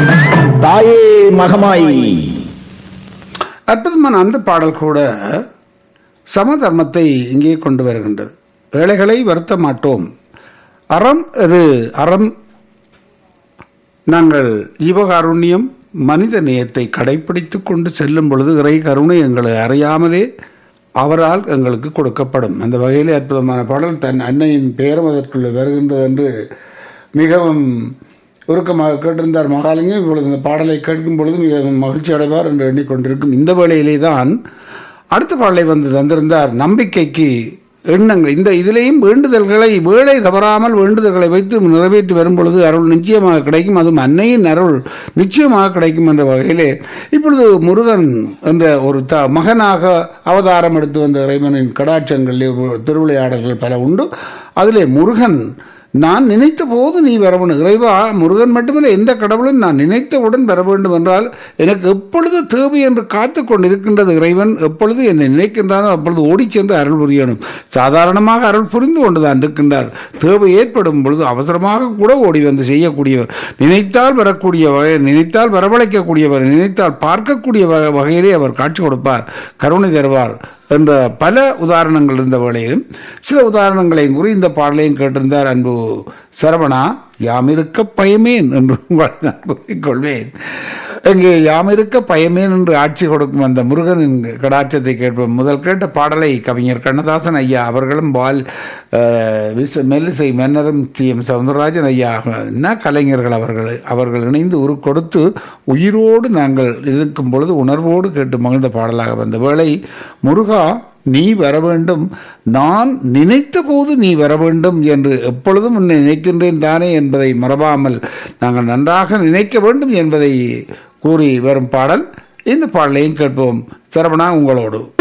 தாயே மகமாய் அற்புதமான அந்த பாடல் கூட சமதர்மத்தை இங்கே கொண்டு வருகின்றது ஏழைகளை வருத்த மாட்டோம் அறம் அது அறம் நாங்கள் ஜீவகாருண்யம் மனித நேயத்தை கடைப்பிடித்து கொண்டு செல்லும் பொழுது இறை கருணை எங்களை அறியாமலே அவரால் எங்களுக்கு கொடுக்கப்படும் அந்த வகையிலே அற்புதமான பாடல் தன் அன்னையின் பெயரும் அதற்குள்ள வருகின்றது என்று மிகவும் உருக்கமாக கேட்டிருந்தார் மகாலிங்கம் இப்பொழுது இந்த பாடலை கேட்கும் பொழுது மிகவும் மகிழ்ச்சி அடைவார் என்று எண்ணிக்கொண்டிருக்கும் இந்த வேளையிலே தான் அடுத்த பாடலை வந்து தந்திருந்தார் நம்பிக்கைக்கு எண்ணங்கள் இந்த இதிலேயும் வேண்டுதல்களை வேலை தவறாமல் வேண்டுதல்களை வைத்து நிறைவேற்றி வரும் பொழுது அருள் நிச்சயமாக கிடைக்கும் அதுவும் அன்னையின் அருள் நிச்சயமாக கிடைக்கும் என்ற வகையிலே இப்பொழுது முருகன் என்ற ஒரு த மகனாக அவதாரம் எடுத்து வந்த இறைவனின் கடாட்சங்களிலே திருவிளையாடல்கள் பல உண்டு அதிலே முருகன் நான் நினைத்த போது நீ வரவணும் இறைவா முருகன் மட்டுமல்ல எந்த கடவுளும் நான் நினைத்தவுடன் வர வேண்டும் என்றால் எனக்கு எப்பொழுது தேவை என்று காத்து கொண்டிருக்கின்றது இறைவன் எப்பொழுது என்னை நினைக்கின்றானோ அப்பொழுது ஓடிச் சென்று அருள் புரியணும் சாதாரணமாக அருள் புரிந்து கொண்டுதான் இருக்கின்றார் தேவை ஏற்படும் பொழுது அவசரமாக கூட ஓடி வந்து செய்யக்கூடியவர் நினைத்தால் வரக்கூடிய வகை நினைத்தால் வரவழைக்கக்கூடியவர் நினைத்தால் பார்க்கக்கூடிய வ- வகையிலே அவர் காட்சி கொடுப்பார் கருணை தருவார் என்ற பல உதாரணங்கள் இருந்த வேளையிலும் சில உதாரணங்களையும் கூறி இந்த பாடலையும் கேட்டிருந்தார் அன்பு சரவணா யாம் இருக்க பயமேன் என்று உங்களை நான் கூறிக்கொள்வேன் இங்கே யாம் இருக்க பயமேன் என்று ஆட்சி கொடுக்கும் அந்த முருகனின் கடாட்சத்தை கேட்போம் முதல் கேட்ட பாடலை கவிஞர் கண்ணதாசன் ஐயா அவர்களும் பால் அஹ், விஸ் மெல்லிசை மன்னரும் டி எம் சவுந்தரராஜன் ஐயா என்ன கலைஞர்கள் அவர்கள் அவர்கள் இணைந்து உரு கொடுத்து உயிரோடு நாங்கள் இருக்கும் பொழுது உணர்வோடு கேட்டு மகிழ்ந்த பாடலாக வந்த வேளை முருகா நீ வர வேண்டும் நான் நினைத்த போது நீ வர வேண்டும் என்று எப்பொழுதும் உன்னை நினைக்கின்றேன் தானே என்பதை மறவாமல் நாங்கள் நன்றாக நினைக்க வேண்டும் என்பதை கூறி வரும் பாடல் இந்த பாடலையும் கேட்போம் சரவணா உங்களோடு